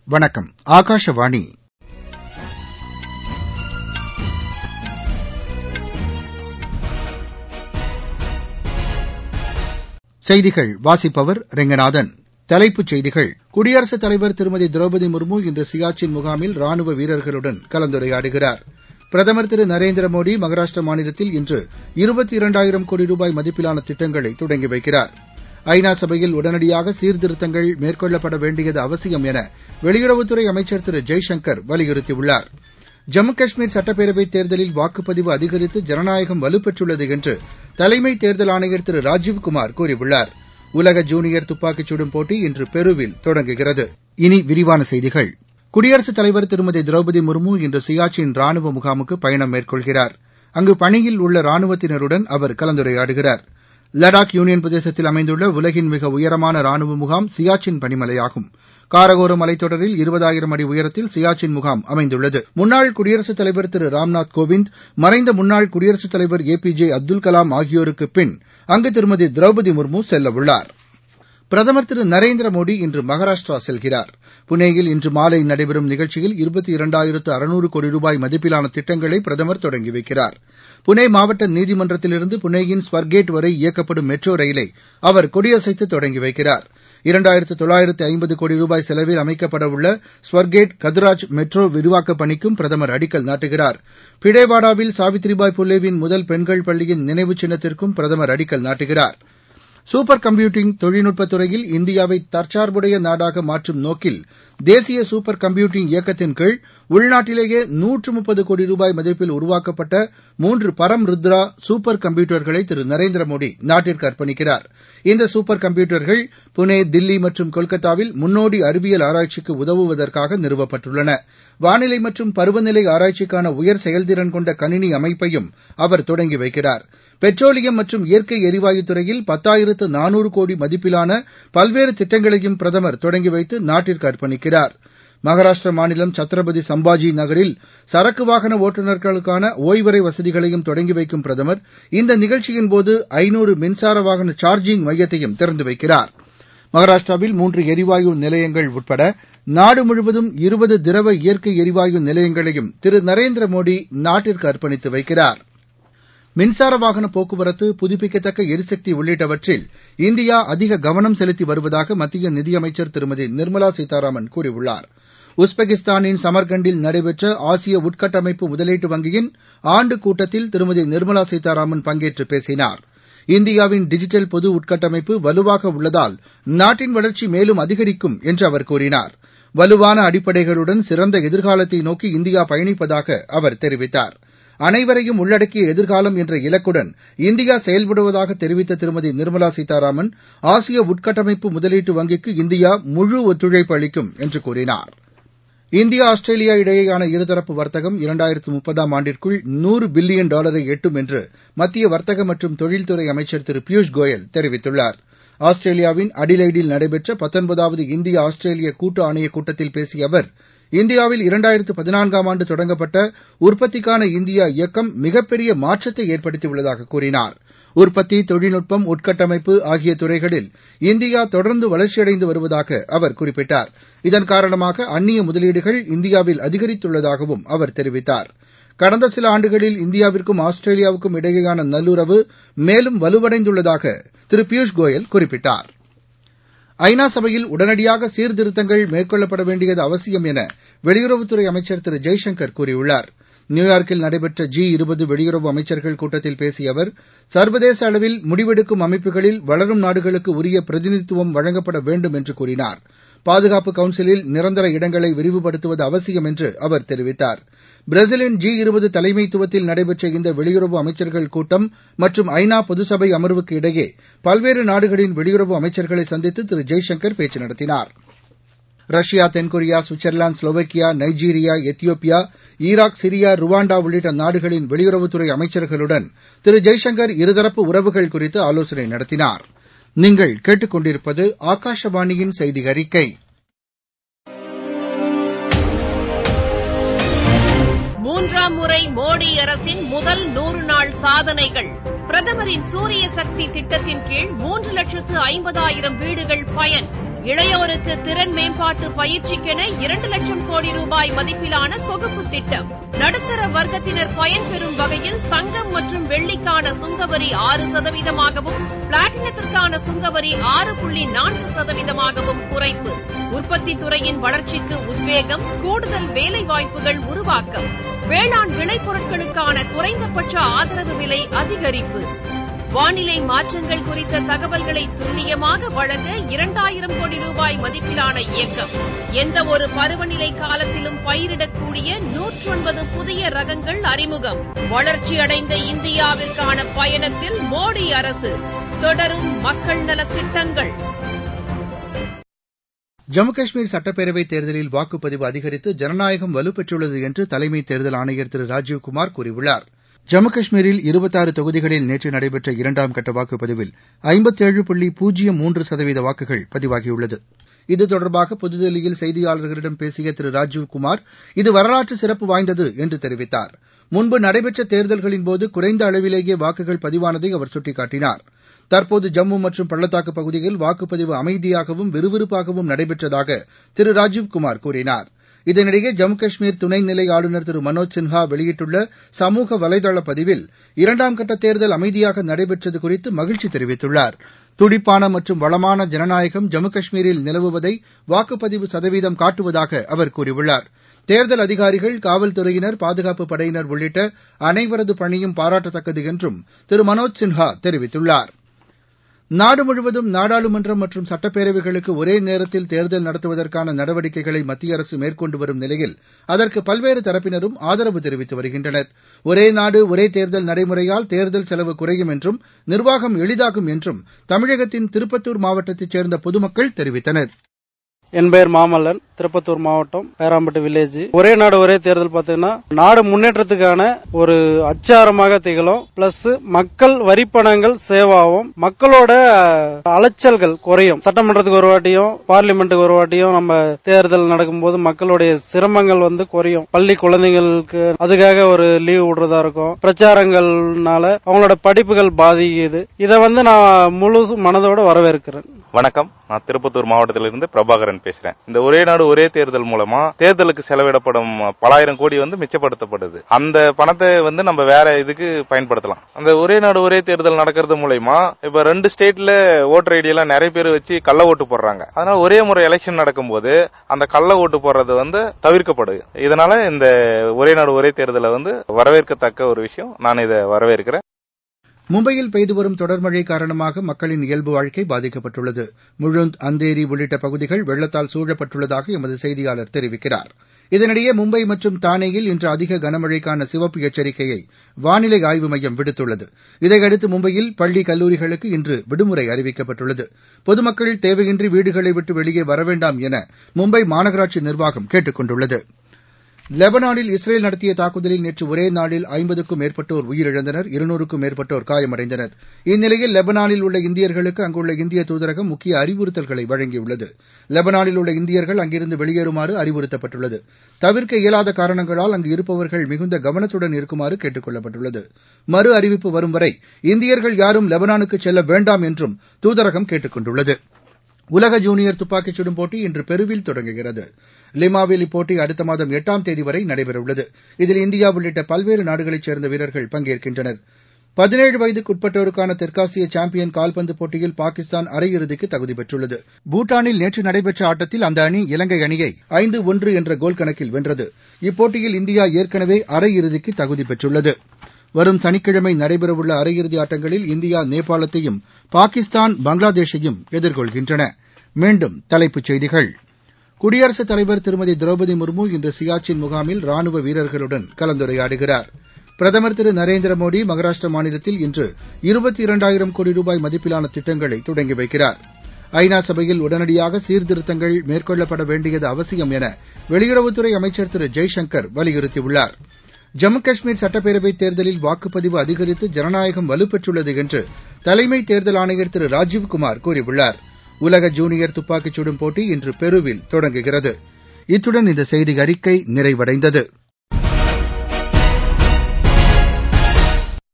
வணக்கம் ஆகாஷவாணி செய்திகள் வாசிப்பவர் ரெங்கநாதன் தலைப்புச் செய்திகள் குடியரசுத் தலைவர் திருமதி திரௌபதி முர்மு இன்று சியாச்சின் முகாமில் ராணுவ வீரர்களுடன் கலந்துரையாடுகிறார் பிரதமர் திரு நரேந்திர மோடி மகாராஷ்டிர மாநிலத்தில் இன்று இருபத்தி இரண்டாயிரம் கோடி ரூபாய் மதிப்பிலான திட்டங்களை தொடங்கி வைக்கிறார் ஐநா சபையில் உடனடியாக சீர்திருத்தங்கள் மேற்கொள்ளப்பட வேண்டியது அவசியம் என வெளியுறவுத்துறை அமைச்சர் திரு ஜெய்சங்கர் வலியுறுத்தியுள்ளார் ஜம்மு காஷ்மீர் சட்டப்பேரவைத் தேர்தலில் வாக்குப்பதிவு அதிகரித்து ஜனநாயகம் வலுப்பெற்றுள்ளது என்று தலைமை தேர்தல் ஆணையர் திரு ராஜீவ்குமார் கூறியுள்ளார் உலக ஜூனியர் துப்பாக்கிச் சுடும் போட்டி இன்று பெருவில் தொடங்குகிறது இனி விரிவான செய்திகள் குடியரசுத் தலைவர் திருமதி திரௌபதி முர்மு இன்று சியாச்சின் ராணுவ முகாமுக்கு பயணம் மேற்கொள்கிறார் அங்கு பணியில் உள்ள ராணுவத்தினருடன் அவர் கலந்துரையாடுகிறார் லடாக் யூனியன் பிரதேசத்தில் அமைந்துள்ள உலகின் மிக உயரமான ராணுவ முகாம் சியாச்சின் பனிமலையாகும் காரகோரம் மலைத்தொடரில் இருபதாயிரம் அடி உயரத்தில் சியாச்சின் முகாம் அமைந்துள்ளது முன்னாள் குடியரசுத் தலைவர் திரு ராம்நாத் கோவிந்த் மறைந்த முன்னாள் குடியரசுத் தலைவர் A P J Abdul Kalam ஆகியோருக்கு பின் அங்கு திருமதி திரௌபதி முர்மு செல்லவுள்ளார் பிரதமர் திரு நரேந்திர மோடி இன்று மகாராஷ்டிரா செல்கிறார் புனேயில் இன்று மாலை நடைபெறும் நிகழ்ச்சியில் இருபத்தி இரண்டாயிரத்து அறுநூறு கோடி ரூபாய் மதிப்பிலான திட்டங்களை பிரதமர் தொடங்கி வைக்கிறார் புனே மாவட்ட நீதிமன்றத்திலிருந்து புனேயின் ஸ்வர்கேட் வரை இயக்கப்படும் மெட்ரோ ரயிலை அவர் கொடியசைத்து தொடங்கி வைக்கிறார் இரண்டாயிரத்து தொள்ளாயிரத்து ஐம்பது கோடி ரூபாய் செலவில் அமைக்கப்படவுள்ள ஸ்வர்கேட் கத்ராஜ் மெட்ரோ விரிவாக்கப் பணிக்கும் பிரதமர் அடிக்கல் நாட்டுகிறார் பிடேவாடாவில் சாவித்ரிபாய் புலேவின் முதல் பெண்கள் பள்ளியின் நினைவுச் சின்னத்திற்கும் பிரதமர் அடிக்கல் நாட்டுகிறார் சூப்பர் கம்ப்யூட்டிங் தொழில்நுட்பத் துறையில் இந்தியாவை தற்சார்புடைய நாடாக மாற்றும் நோக்கில் தேசிய சூப்பர் கம்ப்யூட்டிங் இயக்கத்தின் கீழ் உள்நாட்டிலேயே நூற்று முப்பது கோடி ரூபாய் மதிப்பில் உருவாக்கப்பட்ட மூன்று பரம் ருத்ரா சூப்பர் கம்ப்யூட்டர்களை திரு நரேந்திர மோடி நாட்டிற்கு அர்ப்பணிக்கிறார் இந்த சூப்பர் கம்ப்யூட்டர்கள் புனே தில்லி மற்றும் கொல்கத்தாவில் முன்னோடி அறிவியல் ஆராய்ச்சிக்கு உதவுவதற்காக நிறுவப்பட்டுள்ளன வானிலை மற்றும் பருவநிலை ஆராய்ச்சிக்கான உயர் செயல்திறன் கொண்ட கணினி அமைப்பையும் அவர் தொடங்கி வைக்கிறார் பெட்ரோலியம் மற்றும் இயற்கை எரிவாயு துறையில் பத்தாயிரத்து நானூறு கோடி மதிப்பிலான பல்வேறு திட்டங்களையும் பிரதமர் தொடங்கி வைத்து நாட்டிற்கு அர்ப்பணிக்கிறார் மகாராஷ்டிர மாநிலம் சத்ரபதி சம்பாஜி நகரில் சரக்கு வாகன ஓட்டுநர்களுக்கான ஓய்வறை வசதிகளையும் தொடங்கி வைக்கும் பிரதமர் இந்த நிகழ்ச்சியின்போது ஐநூறு மின்சார வாகன சார்ஜிங் மையத்தையும் திறந்து வைக்கிறார் மகாராஷ்டிராவில் மூன்று எரிவாயு நிலையங்கள் உட்பட நாடு முழுவதும் இருபது திரவ இயற்கை எரிவாயு நிலையங்களையும் திரு நரேந்திர மோடி நாட்டிற்கு அர்ப்பணித்து வைக்கிறார் மின்சார வாகன போக்குவரத்து புதுப்பிக்கத்தக்க எரிசக்தி உள்ளிட்டவற்றில் இந்தியா அதிக கவனம் செலுத்தி வருவதாக மத்திய நிதியமைச்சர் திருமதி நிர்மலா சீதாராமன் கூறியுள்ளார் உஸ்பெகிஸ்தானின் சமர்கண்டில் நடைபெற்ற ஆசிய உட்கட்டமைப்பு முதலீட்டு வங்கியின் ஆண்டு கூட்டத்தில் திருமதி நிர்மலா சீதாராமன் பங்கேற்று பேசினார் இந்தியாவின் டிஜிட்டல் பொது உட்கட்டமைப்பு வலுவாக உள்ளதால் நாட்டின் வளர்ச்சி மேலும் அதிகரிக்கும் என்று அவர் கூறினார் வலுவான அடிப்படைகளுடன் சிறந்த எதிர்காலத்தை நோக்கி இந்தியா பயணிப்பதாக அவர் தெரிவித்தார் அனைவரையும் உள்ளடக்கிய எதிர்காலம் என்ற இலக்குடன் இந்தியா செயல்படுவதாக தெரிவித்த திருமதி நிர்மலா சீதாராமன் ஆசிய உட்கட்டமைப்பு முதலீட்டு வங்கிக்கு இந்தியா முழு ஒத்துழைப்பு அளிக்கும் என்று கூறினார் இந்தியா ஆஸ்திரேலியா இடையேயான இருதரப்பு வர்த்தகம் இரண்டாயிரத்து முப்பதாம் ஆண்டிற்குள் நூறு பில்லியன் டாலரை எட்டும் என்று மத்திய வர்த்தக மற்றும் தொழில்துறை அமைச்சர் திரு பியூஷ் கோயல் தெரிவித்துள்ளார் ஆஸ்திரேலியாவின் அடிலைடில் நடைபெற்ற பத்தொன்பதாவது இந்திய ஆஸ்திரேலிய கூட்டு ஆணையக் கூட்டத்தில் பேசிய அவர் இந்தியாவில் இரண்டாயிரத்து பதினான்காம் ஆண்டு தொடங்கப்பட்ட உற்பத்திக்கான இந்தியா இயக்கம் மிகப்பெரிய மாற்றத்தை ஏற்படுத்தியுள்ளதாக கூறினார் உற்பத்தி தொழில்நுட்பம் உட்கட்டமைப்பு ஆகிய துறைகளில் இந்தியா தொடர்ந்து வளர்ச்சியடைந்து வருவதாக அவர் குறிப்பிட்டார் இதன் காரணமாக அந்நிய முதலீடுகள் இந்தியாவில் அதிகரித்துள்ளதாகவும் அவர் தெரிவித்தார் கடந்த சில ஆண்டுகளில் இந்தியாவிற்கும் ஆஸ்திரேலியாவுக்கும் இடையேயான நல்லுறவு மேலும் வலுவடைந்துள்ளதாக திரு பியூஷ் கோயல் குறிப்பிட்டார் ஐநா சபையில் உடனடியாக சீர்திருத்தங்கள் மேற்கொள்ளப்பட வேண்டியது அவசியம் என வெளியுறவுத்துறை அமைச்சர் திரு ஜெய்சங்கர் கூறியுள்ளார் நியூயார்க்கில் நடைபெற்ற ஜி இருபது வெளியுறவு அமைச்சர்கள் கூட்டத்தில் பேசிய அவர் சர்வதேச அளவில் முடிவெடுக்கும் அமைப்புகளில் வளரும் நாடுகளுக்கு உரிய பிரதிநிதித்துவம் வழங்கப்பட வேண்டும் என்று கூறினார் பாதுகாப்பு கவுன்சிலில் நிரந்தர இடங்களை விரிவுபடுத்துவது அவசியம் என்று அவர் தெரிவித்தார் பிரேசிலின் ஜி இருபது தலைமைத்துவத்தில் நடைபெற்ற இந்த வெளியுறவு அமைச்சர்கள் கூட்டம் மற்றும் ஐநா பொதுசபை அமர்வுக்கு இடையே பல்வேறு நாடுகளின் வெளியுறவு அமைச்சர்களை சந்தித்து திரு ஜெய்சங்கர் பேச்சு நடத்தினார் ரஷ்யா தென்கொரியா Switzerland Slovakia Nigeria Ethiopia Iraq Syria Rwanda உள்ளிட்ட நாடுகளின் வெளியுறவுத்துறை அமைச்சர்களுடன் திரு ஜெய்சங்கர் இருதரப்பு உறவுகள் குறித்து ஆலோசனை நடத்தினார் நீங்கள் கேட்டுக்கொண்டிருப்பது ஆகாஷவாணியின் செய்தி அறிக்கை மூன்றாம் முறை மோடி அரசின் முதல் நூறு நாள் சாதனைகள் பிரதமரின் சூரிய சக்தி திட்டத்தின் கீழ் மூன்று லட்சத்து ஐம்பதாயிரம் வீடுகள் பயன் இளையோருக்கு திறன் மேம்பாட்டு பயிற்சிக்கென இரண்டு லட்சம் கோடி ரூபாய் மதிப்பிலான தொகுப்பு திட்டம் நடுத்தர வர்க்கத்தினர் பயன்பெறும் வகையில் தங்கம் மற்றும் வெள்ளிக்கான சுங்கவரி ஆறு சதவீதமாகவும் பிளாட்டினத்திற்கான சுங்கவரி ஆறு புள்ளி நான்கு சதவீதமாகவும் குறைப்பு உற்பத்தி துறையின் வளர்ச்சிக்கு உத்வேகம் கூடுதல் வேலைவாய்ப்புகள் உருவாக்கம் வேளாண் விளைபொருட்களுக்கான குறைந்தபட்ச ஆதரவு விலை அதிகரிப்பு வானிலை மாற்றங்கள் குறித்த தகவல்களை துல்லியமாக வழங்க இரண்டாயிரம் கோடி ரூபாய் மதிப்பிலான இயக்கம் எந்த ஒரு பருவநிலை காலத்திலும் பயிரிடக்கூடிய நூற்றொன்பது புதிய ரகங்கள் அறிமுகம் வளர்ச்சியடைந்த இந்தியாவிற்கான பயணத்தில் மோடி அரசு தொடரும் மக்கள் நலத் திட்டங்கள் ஜம்மு காஷ்மீர் சட்டப்பேரவைத் தேர்தலில் வாக்குப்பதிவு அதிகரித்து ஜனநாயகம் வலுப்பெற்றுள்ளது என்று தலைமை தேர்தல் ஆணையர் திரு ராஜீவ்குமார் கூறியுள்ளார் ஜம்மு காஷ்மீரில் இருபத்தாறு தொகுதிகளில் நேற்று நடைபெற்ற இரண்டாம் கட்ட வாக்குப்பதிவில் ஐம்பத்தேழு புள்ளி பூஜ்ஜியம் மூன்று சதவீத வாக்குகள் பதிவாகியுள்ளது இது தொடர்பாக புதுதில்லியில் செய்தியாளர்களிடம் பேசிய திரு ராஜீவ்குமார் இது வரலாற்று சிறப்பு வாய்ந்தது என்று தெரிவித்தார் முன்பு நடைபெற்ற தேர்தல்களின்போது குறைந்த அளவிலேயே வாக்குகள் பதிவானதை அவர் சுட்டிக்காட்டினார் தற்போது ஜம்மு மற்றும் பள்ளத்தாக்கு பகுதியில் வாக்குப்பதிவு அமைதியாகவும் விறுவிறுப்பாகவும் நடைபெற்றதாக திரு ராஜீவ்குமார் கூறினார் இதனிடையே ஜம்மு காஷ்மீர் துணைநிலை ஆளுநர் திரு மனோஜ் சின்ஹா வெளியிட்டுள்ள சமூக வலைதள பதிவில் இரண்டாம் கட்ட தேர்தல் அமைதியாக நடைபெற்றது குறித்து மகிழ்ச்சி தெரிவித்துள்ளார் துடிப்பான மற்றும் வளமான ஜனநாயகம் ஜம்மு காஷ்மீரில் நிலவுவதை வாக்குப்பதிவு சதவீதம் காட்டுவதாக அவர் கூறியுள்ளார் தேர்தல் அதிகாரிகள் காவல்துறையினர் பாதுகாப்புப் படையினர் உள்ளிட்ட அனைவரது பணியும் பாராட்டத்தக்கது என்றும் திரு மனோஜ் சின்ஹா தெரிவித்துள்ளார் நாடு முழுவதும் நாடாளுமன்றம் மற்றும் சட்டப்பேரவைகளுக்கு ஒரே நேரத்தில் தேர்தல் நடத்துவதற்கான நடவடிக்கைகளை மத்திய அரசு மேற்கொண்டு வரும் நிலையில் அதற்கு பல்வேறு தரப்பினரும் ஆதரவு தெரிவித்து வருகின்றனர் ஒரே நாடு ஒரே தேர்தல் நடைமுறையால் தேர்தல் செலவு குறையும் என்றும் நிர்வாகம் எளிதாகும் என்றும் தமிழகத்தின் திருப்பத்தூர் மாவட்டத்தைச் சேர்ந்த பொதுமக்கள் தெரிவித்தனர் என் பெயர் மாமல்லன் திருப்பத்தூர் மாவட்டம் பேராம்பட்டு வில்லேஜ் ஒரே நாடு ஒரே தேர்தல் பார்த்தீங்கன்னா நாடு முன்னேற்றத்துக்கான ஒரு அச்சாரமாக திகழும் பிளஸ் மக்கள் வரிப்பணங்கள் சேவாவும் மக்களோட அலைச்சல்கள் குறையும் சட்டமன்றத்துக்கு ஒரு வாட்டியும் பார்லிமெண்ட்டுக்கு ஒரு வாட்டியும் நம்ம தேர்தல் நடக்கும்போது மக்களுடைய சிரமங்கள் வந்து குறையும் பள்ளி குழந்தைங்களுக்கு அதுக்காக ஒரு லீவ் விடுறதா இருக்கும் பிரச்சாரங்கள்னால அவங்களோட படிப்புகள் பாதிக்குது இதை வந்து நான் முழு மனதோட வரவேற்கிறேன் வணக்கம் நான் திருப்பத்தூர் மாவட்டத்திலிருந்து பிரபாகரன் பேசுறேன் இந்த ஒரே நாடு ஒரே தேர்தல் மூலமா தேர்தலுக்கு செலவிடப்படும் பலாயிரம் கோடி வந்து மிச்சப்படுத்தப்படுது அந்த பணத்தை வந்து நம்ம வேற இதுக்கு பயன்படுத்தலாம் அந்த ஒரே நாடு ஒரே தேர்தல் நடக்கிறது மூலயமா இப்ப ரெண்டு ஸ்டேட்ல ஓட்டர் ஐடி எல்லாம் நிறைய பேர் வச்சு கள்ள ஓட்டு போடுறாங்க அதனால ஒரே முறை எலெக்ஷன் நடக்கும்போது அந்த கள்ள ஓட்டு போடுறது வந்து தவிர்க்கப்படுது இதனால இந்த ஒரே நாடு ஒரே தேர்தலை வந்து வரவேற்கத்தக்க ஒரு விஷயம் நான் இதை வரவேற்கிறேன் மும்பையில் பெய்து வரும் தொடர் மழை காரணமாக மக்களின் இயல்பு வாழ்க்கை பாதிக்கப்பட்டுள்ளது முழுந்த் அந்தேரி உள்ளிட்ட பகுதிகள் வெள்ளத்தால் சூழப்பட்டுள்ளதாக எமது செய்தியாளர் தெரிவிக்கிறார் இதனிடையே மும்பை மற்றும் தானேயில் இன்று அதிக கனமழைக்கான சிவப்பு எச்சரிக்கையை வானிலை ஆய்வு மையம் விடுத்துள்ளது இதையடுத்து மும்பையில் பள்ளி கல்லூரிகளுக்கு இன்று விடுமுறை அறிவிக்கப்பட்டுள்ளது பொதுமக்கள் தேவையின்றி வீடுகளை விட்டு வெளியே வரவேண்டாம் என மும்பை மாநகராட்சி நிர்வாகம் கேட்டுக் கொண்டுள்ளது லெபனானில் இஸ்ரேல் நடத்திய தாக்குதலில் நேற்று ஒரே நாளில் ஐம்பதுக்கும் மேற்பட்டோர் உயிரிழந்தனர் இருநூறுக்கும் மேற்பட்டோர் காயமடைந்தனர் இந்நிலையில் லெபனானில் உள்ள இந்தியர்களுக்கு அங்குள்ள இந்திய தூதரகம் முக்கிய அறிவுறுத்தல்களை வழங்கியுள்ளது லெபனானில் உள்ள இந்தியர்கள் அங்கிருந்து வெளியேறுமாறு அறிவுறுத்தப்பட்டுள்ளது தவிர்க்க இயலாத காரணங்களால் அங்கு இருப்பவர்கள் மிகுந்த கவனத்துடன் இருக்குமாறு கேட்டுக் கொள்ளப்பட்டுள்ளது மறு அறிவிப்பு வரும் வரை இந்தியர்கள் யாரும் லெபனானுக்கு செல்ல வேண்டாம் என்றும் தூதரகம் கேட்டுக் கொண்டுள்ளது உலக ஜூனியர் துப்பாக்கிச் சுடும் போட்டி இன்று பெருவில் தொடங்குகிறது லிமாவில் இப்போட்டி அடுத்த மாதம் எட்டாம் தேதி வரை நடைபெறவுள்ளது இதில் இந்தியா உள்ளிட்ட பல்வேறு நாடுகளைச் சேர்ந்த வீரர்கள் பங்கேற்கின்றனர் பதினேழு வயதுக்குட்பட்டோருக்கான தெற்காசிய சாம்பியன் கால்பந்து போட்டியில் பாகிஸ்தான் அரையிறுதிக்கு தகுதி பெற்றுள்ளது பூட்டானில் நேற்று நடைபெற்ற ஆட்டத்தில் அந்த அணி இலங்கை அணியை ஐந்து ஒன்று என்ற கோல் கணக்கில் வென்றது இப்போட்டியில் இந்தியா ஏற்கனவே அரையிறுதிக்கு தகுதி பெற்றுள்ளது வரும் சனிக்கிழமை நடைபெறவுள்ள அரையிறுதி ஆட்டங்களில் இந்தியா நேபாளத்தையும் பாகிஸ்தான் பங்களாதேஷையும் எதிர்கொள்கின்றன மீண்டும் தலைப்புச் செய்திகள் குடியரசுத் தலைவர் திருமதி திரௌபதி முர்மு இன்று சியாச்சின் முகாமில் ராணுவ வீரர்களுடன் கலந்துரையாடுகிறார் பிரதமர் திரு நரேந்திர மோடி மகாராஷ்டிர மாநிலத்தில் இன்று இருபத்தி இரண்டாயிரம் கோடி ரூபாய் மதிப்பிலான திட்டங்களை தொடங்கி வைக்கிறார் ஐநா சபையில் உடனடியாக சீர்திருத்தங்கள் மேற்கொள்ளப்பட வேண்டியது அவசியம் என வெளியுறவுத்துறை அமைச்சர் திரு ஜெய்சங்கர் வலியுறுத்தியுள்ளார் ஜம்மு காஷ்மீர் சட்டப்பேரவைத் தேர்தலில் வாக்குப்பதிவு அதிகரித்து ஜனநாயகம் வலுப்பெற்றுள்ளது என்று தலைமை தேர்தல் ஆணையர் திரு ராஜீவ்குமார் கூறியுள்ளார் உலக ஜூனியர் துப்பாக்கிச் சுடும் போட்டி இன்று பெருவில் தொடங்குகிறது இத்துடன் இந்த செய்தி அறிக்கை நிறைவடைந்தது